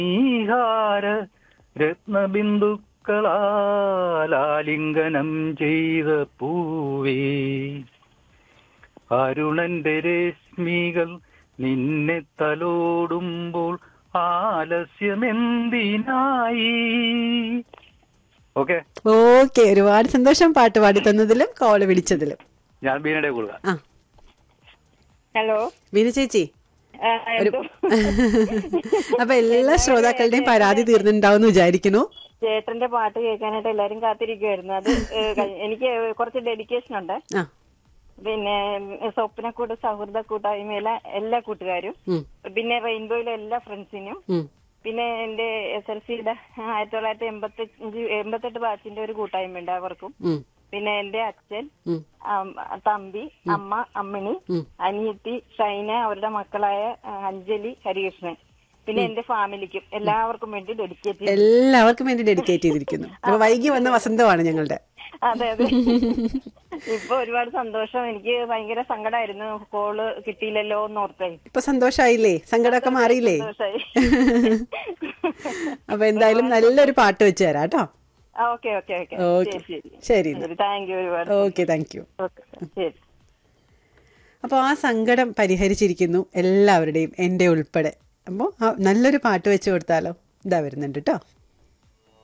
നീഹാര രത്നബിന്ദുക്കളാലിംഗനം ചെയ്ത പൂവേ അരുണന്റെ രശ്മികൾ നിന്നെ തലോടുമ്പോൾ ആലസ്യമെന്തിനായി ഓക്കെ ഓക്കെ ഒരുപാട് സന്തോഷം പാട്ട് പാടി തന്നതിലും കോള് വിളിച്ചതിലും ഞാൻ ബീനയുടെ കൊടുക്കാം ആ ഹലോ ബീന ചേച്ചി ആ, ഒരു എന്തോ അപ്പൊ എല്ലാ ശ്രോതാക്കളുടെയും പരാതി തീർന്നിട്ടുണ്ടാവും വിചാരിക്കുന്നു ചേട്ടന്റെ പാട്ട് കേൾക്കാനായിട്ട് എല്ലാരും കാത്തിരിക്കുവായിരുന്നു അത് ഏ, കഴി- എനിക്ക് കുറച്ച് ഡെഡിക്കേഷൻ ഉണ്ട് ആ പിന്നെ സ്വപ്നക്കൂട്ട് സൗഹൃദ കൂട്ടായ്മയിലെ എല്ലാ കൂട്ടുകാരും ഉം, പിന്നെ റെയിൻബോയിലെ എല്ലാ ഫ്രണ്ട്സിനും ഉം, പിന്നെ എന്റെ എസ് എൽ സിയുടെ ആയിരത്തി തൊള്ളായിരത്തി എൺപത്തി അഞ്ച് എൺപത്തെട്ട് ബാച്ചിന്റെ ഒരു കൂട്ടായ്മ ഉണ്ട് അവർക്കും ഉം, പിന്നെ എന്റെ അച്ഛൻ ഉം. അം- തമ്പി അമ്മ അമ്മിണി ഉം. അനിയത്തി ഷൈന അവരുടെ മക്കളായ ആ, അഞ്ജലി ഹരികൃഷ്ണൻ പിന്നെ എന്റെ ഫാമിലിക്കും എല്ലാവർക്കും വേണ്ടി ഡെഡിക്കേറ്റ് ചെയ്തു എല്ലാവർക്കും വേണ്ടി ഡെഡിക്കേറ്റ് ചെയ്തിരിക്കുന്നു അപ്പൊ വൈകി വന്ന വസന്തമാണ് ഞങ്ങളുടെ അതെ അതെ ഇപ്പൊ ഒരുപാട് സന്തോഷം എനിക്ക് ഭയങ്കര സങ്കടമായിരുന്നു കോള് കിട്ടിയില്ലല്ലോ എന്ന് ഓർത്തേ ഇപ്പൊ സന്തോഷായില്ലേ സങ്കടമൊക്കെ മാറിയില്ലേ സന്തോഷായി അപ്പൊ എന്തായാലും നല്ലൊരു പാട്ട് വെച്ച് തരാം കേട്ടോ ഓക്കെ ഓക്കെ ഓക്കെ ഓക്കെ ശരി ശരി ശരി താങ്ക് യു ഒരുപാട് ഓക്കെ താങ്ക് യു ഓക്കെ ശരി അപ്പോൾ ആ സങ്കടം പരിഹരിച്ചിരിക്കുന്നു എല്ലാവരുടെയും എൻ്റെ ഉൾപ്പെടെ അപ്പോൾ നല്ലൊരു പാട്ട് വെച്ച് കൊടുത്താലോ ഇതാ വരുന്നുണ്ട് കേട്ടോ